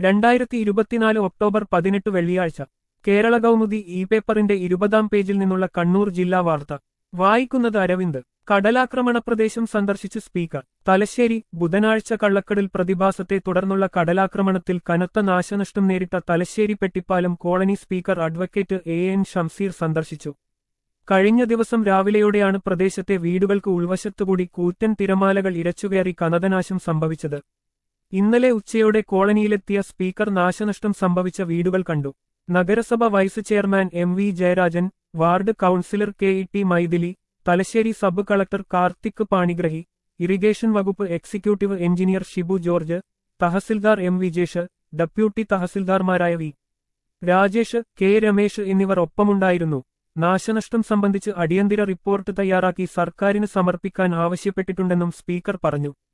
രണ്ടായിരത്തി ഇരുപത്തിനാല് ഒക്ടോബർ പതിനെട്ട് വെള്ളിയാഴ്ച കേരള കൗമുദി ഇ പേപ്പറിന്റെ ഇരുപതാം പേജിൽ നിന്നുള്ള കണ്ണൂർ ജില്ലാ വാർത്ത വായിക്കുന്നത് അരവിന്ദ് കടലാക്രമണ പ്രദേശം സന്ദർശിച്ച് സ്പീക്കർ തലശ്ശേരി ബുധനാഴ്ച കള്ളക്കടൽ പ്രതിഭാസത്തെ തുടർന്നുള്ള കടലാക്രമണത്തിൽ കനത്ത നാശനഷ്ടം നേരിട്ട Thalassery Pettippalam colony speaker advocate A N Shamseer സന്ദർശിച്ചു കഴിഞ്ഞ ദിവസം രാവിലെയോടെയാണ് പ്രദേശത്തെ വീടുകൾക്ക് ഉൾവശത്തുകൂടി കൂറ്റൻ തിരമാലകൾ ഇരച്ചുകയറി കനതനാശം സംഭവിച്ചത് ഇന്നലെ ഉച്ചയോടെ കോളനിയിലെത്തിയ സ്പീക്കർ നാശനഷ്ടം സംഭവിച്ച വീടുകൾ കണ്ടു നഗരസഭ vice chairman M V Jayarajan ward councillor K E T Mythili Thalassery sub collector Karthik Panigrahi irrigation വകുപ്പ് executive engineer Shibu George tahsildar M Vijesh deputy തഹസിൽദാർമാരായ വി രാജേഷ് കെ രമേശ് എന്നിവർ ഒപ്പമുണ്ടായിരുന്നു നാശനഷ്ടം സംബന്ധിച്ച് അടിയന്തര റിപ്പോർട്ട് തയ്യാറാക്കി സർക്കാരിന് സമർപ്പിക്കാൻ ആവശ്യപ്പെട്ടിട്ടുണ്ടെന്നും സ്പീക്കർ പറഞ്ഞു